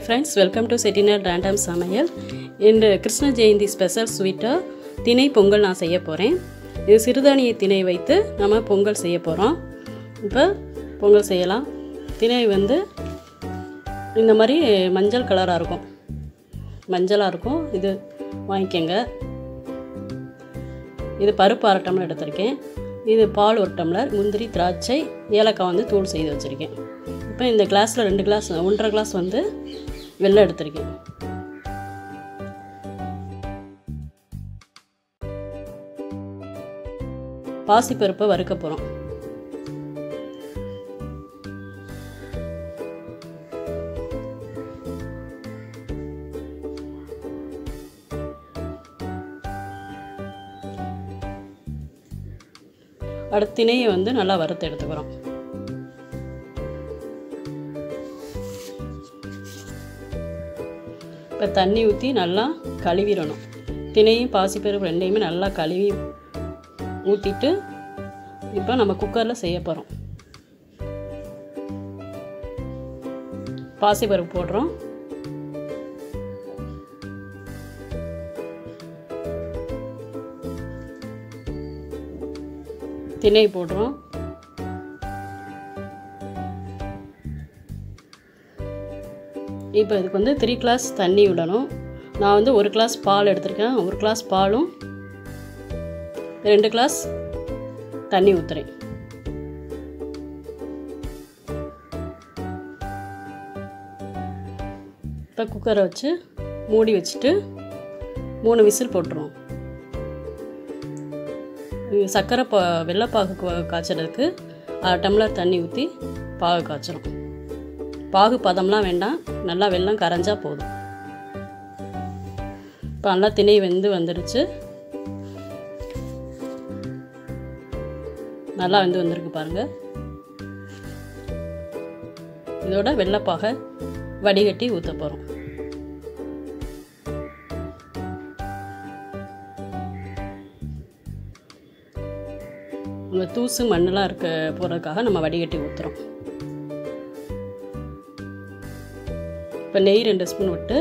friends welcome to Chettinad random சமையல் இன்று Krishna Jayanthi special ஸ்வீட்டாக திணை பொங்கல் நான் செய்ய போகிறேன் இது சிறுதானிய திணை வைத்து நம்ம பொங்கல் செய்ய போகிறோம் இப்போ பொங்கல் செய்யலாம் திணை வந்து இந்த மாதிரி மஞ்சள் கலராக இருக்கும் மஞ்சளாக இருக்கும் இது வாங்கிக்கோங்க இது பருப்பு அரை டம்ளர் எடுத்திருக்கேன் இது பால் ஒரு டம்ளர் முந்திரி திராட்சை ஏலக்காய் வந்து தூள் செய்து வச்சுருக்கேன் இப்போ இந்த கிளாஸில் ரெண்டு கிளாஸ் ஒன்றரை கிளாஸ் வந்து வெள்ளம் எடுத்திருக்கேன் பாசிப்பருப்பை வறுக்க போகிறோம் அடுத்த திணையை வந்து நல்லா வறுத்து எடுத்துக்கிறோம் இப்போ தண்ணி ஊற்றி நல்லா கழுவிடணும் திணையும் பாசிப்பருப்பு ரெண்டையுமே நல்லா கழுவி ஊற்றிட்டு இப்போ நம்ம குக்கரில் செய்ய போகிறோம் பாசிப்பருப்பு போடுறோம் திணை போடுறோம் இப்போ இதுக்கு வந்து த்ரீ கிளாஸ் தண்ணி விடணும் நான் வந்து ஒரு கிளாஸ் பால் எடுத்திருக்கேன் ஒரு கிளாஸ் பாலும் ரெண்டு கிளாஸ் தண்ணி ஊற்றுறேன் இப்போ குக்கரை வச்சு மூடி வச்சுட்டு மூணு விசில் போட்டுருவோம் சர்க்கரை பா வெள்ளைப்பாகு காய்ச்சறதுக்கு அரை டம்ளர் தண்ணி ஊற்றி பாகு காய்ச்சணும் பாகு பதம்லாம் வேண்டாம் நல்லா வெள்ளம் கரைஞ்சா போதும் இப்போ நல்லா திணை வெந்து வந்துடுச்சு நல்லா வெந்து வந்திருக்கு பாருங்கள் இதோட வெள்ளைப்பாகை வடிகட்டி ஊற்ற போகிறோம் இந்த தூசு மண்ணெலாம் இருக்க போகிறதுக்காக நம்ம வடிகட்டி ஊற்றுறோம் இப்போ நெய் ரெண்டு ஸ்பூன் விட்டு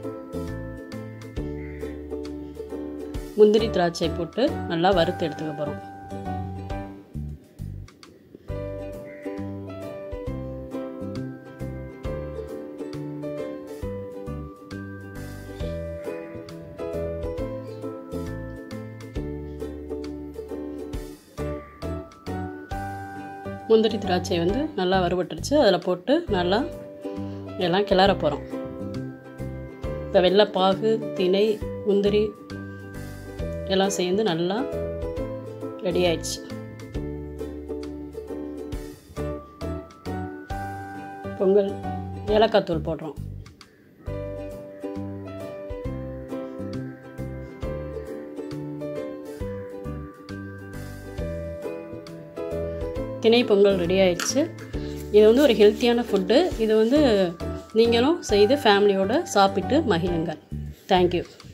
முந்திரி திராட்சை போட்டு நல்லா வறுத்து எடுத்துக்க போகிறோம் முந்திரி திராட்சை வந்து நல்லா வறுபட்டுருச்சு அதில் போட்டு நல்லா எல்லாம் கிளற போகிறோம் இப்போ வெள்ளைப்பாகு திணை முந்திரி எல்லாம் சேர்ந்து நல்லா ரெடி ஆயிடுச்சு பொங்கல் ஏலக்காய் தூள் போடுறோம் திணை பொங்கல் ரெடி ஆயிடுச்சு இது வந்து ஒரு ஹெல்த்தியான ஃபுட்டு இது வந்து நீங்களும் செய்து ஃபேமிலியோடு சாப்பிட்டு மகிழுங்கள் தேங்க்யூ